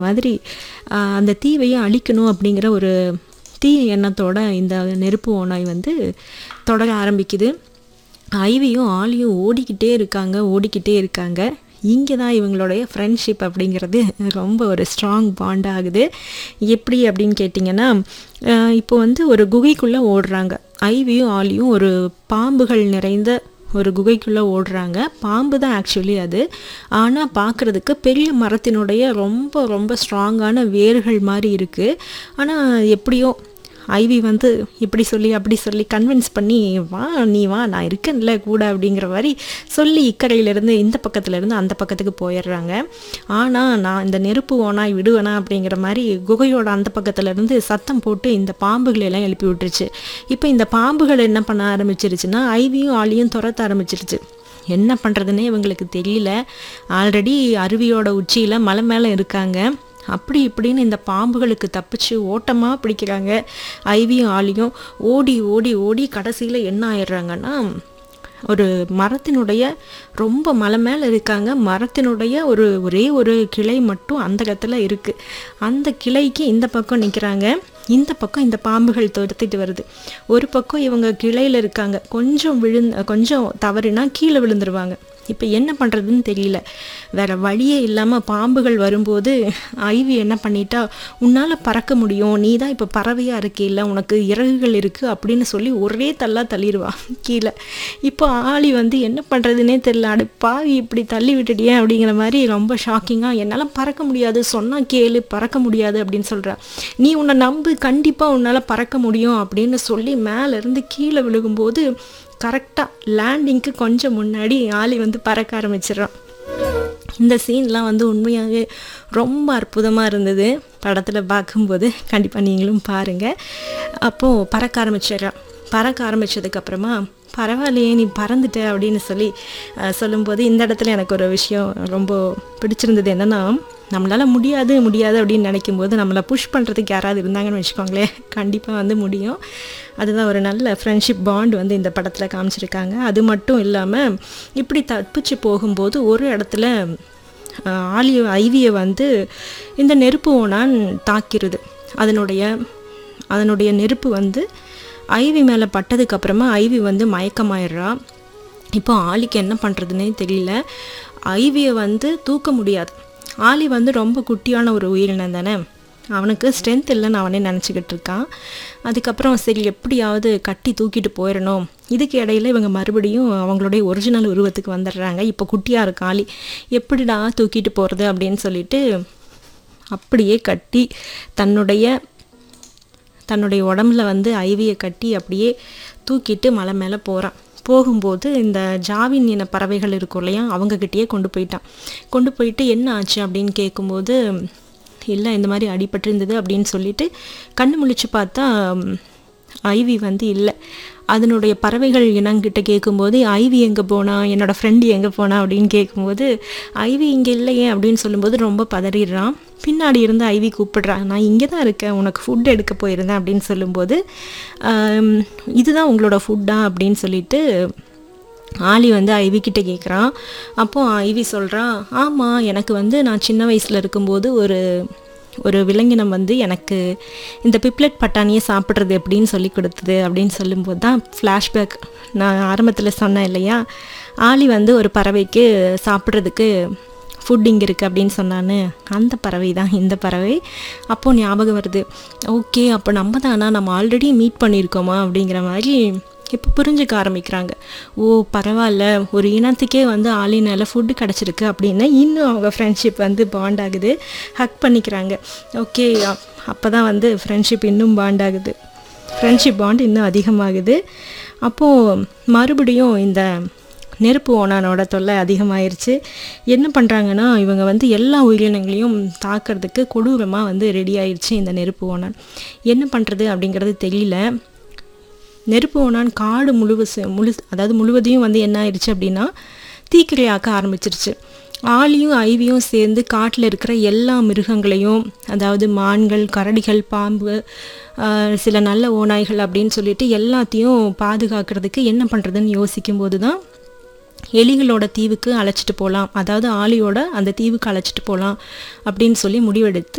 மாதிரி ஆஹ், அந்த தீவையை அழிக்கணும் அப்படிங்கிற ஒரு தீய எண்ணத்தோட இந்த நெருப்பு ஓநாய் வந்து தொடர ஆரம்பிக்குது ஐவியும் ஆலியும் ஓடிக்கிட்டே இருக்காங்க ஓடிக்கிட்டே இருக்காங்க இங்கே தான் இவங்களுடைய ஃப்ரெண்ட்ஷிப் அப்படிங்கிறது ரொம்ப ஒரு ஸ்ட்ராங் பாண்ட் ஆகுது எப்படி அப்படின்னு கேட்டிங்கன்னா ஆஹ், இப்போ வந்து ஒரு குகைக்குள்ளே ஓடுறாங்க ஐவியும் ஆலியும் ஒரு பாம்புகள் நிறைந்த ஒரு குகைக்குள்ளே ஓடுறாங்க பாம்பு தான் ஆக்சுவலி அது ஆனால் பார்க்குறதுக்கு பெரிய மரத்தினுடைய ரொம்ப ரொம்ப ஸ்ட்ராங்கான வேர்கள் மாதிரி இருக்குது ஆனால் எப்படியோ ஐவி வந்து இப்படி சொல்லி அப்படி சொல்லி கன்வின்ஸ் பண்ணி வா நீ வா நான் இருக்கேன்ல கூட அப்படிங்கிற மாதிரி சொல்லி இக்கரையிலேருந்து இந்த பக்கத்துலேருந்து அந்த பக்கத்துக்கு போயிடுறாங்க ஆனால் நான் இந்த நெருப்பு ஓனாய் விடுவேனா அப்படிங்கிற மாதிரி குகையோட அந்த பக்கத்துலேருந்து சத்தம் போட்டு இந்த பாம்புகளை எல்லாம் எழுப்பி விட்டுருச்சு இப்போ இந்த பாம்புகள் என்ன பண்ண ஆரம்பிச்சிருச்சுன்னா ஐவியும் ஆளியும் துரத்த ஆரம்பிச்சிருச்சு என்ன பண்ணுறதுன்னே இவங்களுக்கு தெரியல ஆல்ரெடி அருவியோட உச்சியில் மலை மேலே இருக்காங்க அப்படி இப்படின்னு இந்த பாம்புகளுக்கு தப்பிச்சு ஓட்டமாக பிடிக்கிறாங்க ஐவியும் ஆளியும் ஓடி ஓடி ஓடி கடைசியில் என்ன ஆயிடுறாங்கன்னா ஒரு மரத்தினுடைய ரொம்ப மலை மேலே இருக்காங்க மரத்தினுடைய ஒரு ஒரே ஒரு கிளை மட்டும் அந்த இடத்துல இருக்குது அந்த கிளைக்கு இந்த பக்கம் நிற்கிறாங்க இந்த பக்கம் இந்த பாம்புகள் துரத்திட்டு வருது ஒரு பக்கம் இவங்க கிளையில் இருக்காங்க கொஞ்சம் விழுந்து கொஞ்சம் தவறுனா கீழே விழுந்துருவாங்க இப்போ என்ன பண்ணுறதுன்னு தெரியல வேற வழியே இல்லாமல் பாம்புகள் வரும்போது ஐவி என்ன பண்ணிட்டா உன்னால் பறக்க முடியும் நீ தான் இப்போ பறவையாக இருக்கீல்ல உனக்கு இறகுகள் இருக்குது அப்படின்னு சொல்லி ஒரே தள்ளா தள்ளிடுவா கீழே இப்போ ஆளி வந்து என்ன பண்ணுறதுனே தெரியல அடு பாவி இப்படி தள்ளி விட்டுட்டியே அப்படிங்கிற மாதிரி ரொம்ப ஷாக்கிங்காக என்னால் பறக்க முடியாது சொன்னால் கேளு பறக்க முடியாது அப்படின்னு சொல்கிறா நீ உன்னை நம்பு கண்டிப்பாக உன்னால் பறக்க முடியும் அப்படின்னு சொல்லி மேலேருந்து கீழே விழுகும்போது கரெக்டாக லேண்டிங்க்கு கொஞ்சம் முன்னாடி ஆளி வந்து பறக்க ஆரம்பிச்சிடுறான் இந்த சீன்லாம் வந்து உண்மையாகவே ரொம்ப அற்புதமாக இருந்தது படத்தில் பார்க்கும்போது கண்டிப்பாக நீங்களும் பாருங்கள் அப்போது பறக்க ஆரம்பிச்சிடுறான் பறக்க ஆரம்பித்ததுக்கப்புறமா பரவாயில்லையே நீ பறந்துட்ட அப்படின்னு சொல்லி அஹ், சொல்லும்போது இந்த இடத்துல எனக்கு ஒரு விஷயம் ரொம்ப பிடிச்சிருந்தது என்னென்னா நம்மளால் முடியாது முடியாது அப்படின்னு நினைக்கும் போது நம்மளை புஷ் பண்ணுறதுக்கு யாராவது இருந்தாங்கன்னு வச்சுக்கோங்களேன் கண்டிப்பாக வந்து முடியும் அதுதான் ஒரு நல்ல ஃப்ரெண்ட்ஷிப் பாண்ட் வந்து இந்த படத்தில் காமிச்சிருக்காங்க அது மட்டும் இல்லாமல் இப்படி தப்பிச்சு போகும்போது ஒரு இடத்துல ஆஹ், ஆலிய ஐவியை வந்து இந்த நெருப்பு ஓனான் தாக்கிடுது அதனுடைய அதனுடைய நெருப்பு வந்து ஐவி மேலே பட்டதுக்கப்புறமா ஐவி வந்து மயக்கமாயிடுறா இப்போ ஆலிக்கு என்ன பண்ணுறதுனே தெரியல ஐவியை வந்து தூக்க முடியாது ஆலி வந்து ரொம்ப குட்டியான ஒரு உயிரினம் தானே அவனுக்கு ஸ்ட்ரென்த் இல்லைன்னு அவனே நினச்சிக்கிட்டு இருக்கான் அதுக்கப்புறம் சரி எப்படியாவது கட்டி தூக்கிட்டு போயிடணும் இதுக்கு இடையில இவங்க மறுபடியும் அவங்களுடைய ஒரிஜினல் உருவத்துக்கு வந்துடுறாங்க இப்போ குட்டியாக இருக்கு ஆலி எப்படிடா தூக்கிட்டு போகிறது அப்படின்னு சொல்லிட்டு அப்படியே கட்டி தன்னுடைய தன்னுடைய உடம்புல வந்து ஐவியை கட்டி அப்படியே தூக்கிட்டு மலை மேலே போகிறான் போகும்போது இந்த ஜாவின் இன பறவைகள் இருக்கும் இல்லையா அவங்கக்கிட்டேயே கொண்டு போயிட்டான் கொண்டு போயிட்டு என்ன ஆச்சு அப்படின்னு கேட்கும்போது இல்லை இந்த மாதிரி அடிபட்டிருந்தது அப்படின்னு சொல்லிட்டு கண்ணு முழிச்சு பார்த்தா ம், ஐவி வந்து இல்லை அதனுடைய பறவைகள் இனங்கிட்ட கேட்கும்போது ஐவி எங்கே போனா என்னோட ஃப்ரெண்டு எங்கே போனா அப்படின்னு கேட்கும்போது ஐவி இங்கே இல்லையே அப்படின்னு சொல்லும்போது ரொம்ப பதறிடுறான் பின்னாடி இருந்து ஐவி கூப்பிடுறான் நான் இங்கே தான் இருக்கேன் உனக்கு ஃபுட் எடுக்க போயிருந்தேன் அப்படின்னு சொல்லும்போது ஆம், இதுதான் உங்களோட ஃபுட்டா அப்படின்னு சொல்லிட்டு ஆலி வந்து ஐவி கிட்ட கேட்குறான் அப்போ ஐவி சொல்கிறான் ஆமாம் எனக்கு வந்து நான் சின்ன வயசில் இருக்கும்போது ஒரு ஒரு விலங்கினம் வந்து எனக்கு இந்த பிப்லெட் பட்டாணியை சாப்பிட்றது எப்படின்னு சொல்லி கொடுத்தது அப்படின்னு சொல்லும்போது தான் ஃப்ளாஷ்பேக் நான் ஆரம்பத்தில் சொன்னேன் இல்லையா ஆலி வந்து ஒரு பறவைக்கு சாப்பிட்றதுக்கு ஃபுட் இங்கே இருக்குது அப்படின்னு சொன்னான்னு அந்த பறவை தான் இந்த பறவை அப்போது ஞாபகம் வருது ஓகே அப்போ நம்ம தானா நம்ம ஆல்ரெடி மீட் பண்ணியிருக்கோமா அப்படிங்கிற மாதிரி இப்போ புரிஞ்சுக்க ஆரம்பிக்கிறாங்க ஓ பரவாயில்ல ஒரு இனத்துக்கே வந்து ஆளினால ஃபுட்டு கிடச்சிருக்கு அப்படின்னு இன்னும் அவங்க ஃப்ரெண்ட்ஷிப் வந்து பாண்ட் ஆகுது ஹக் பண்ணிக்கிறாங்க ஓகே அப்போ தான் வந்து ஃப்ரெண்ட்ஷிப் இன்னும் பாண்ட் ஆகுது ஃப்ரெண்ட்ஷிப் பாண்ட் இன்னும் அதிகமாகுது அப்போது மறுபடியும் இந்த நெருப்பு ஓனானோட தொல்லை அதிகமாயிருச்சு என்ன பண்ணுறாங்கன்னா இவங்க வந்து எல்லா உயிரினங்களையும் தாக்கிறதுக்கு கொடூரமாக வந்து ரெடி ஆயிருச்சு இந்த நெருப்பு ஓனான் என்ன பண்ணுறது அப்படிங்கிறது தெரியல நெருப்பு ஓனான் காடு முழுவசு முழு அதாவது முழுவதையும் வந்து என்ன ஆயிடுச்சு அப்படின்னா தீக்கிரையாக்க ஆரம்பிச்சிருச்சு ஆலியும் ஐவியும் சேர்ந்து காட்டில் இருக்கிற எல்லா மிருகங்களையும் அதாவது மான்கள் கரடிகள் பாம்பு ஆஹ், சில நல்ல ஓநாய்கள் அப்படின்னு சொல்லிட்டு எல்லாத்தையும் பாதுகாக்கிறதுக்கு என்ன பண்ணுறதுன்னு யோசிக்கும்போது தான் எலிகளோட தீவுக்கு அழைச்சிட்டு போகலாம் அதாவது ஆலியோட அந்த தீவுக்கு அழைச்சிட்டு போகலாம் அப்படின்னு சொல்லி முடிவெடுத்து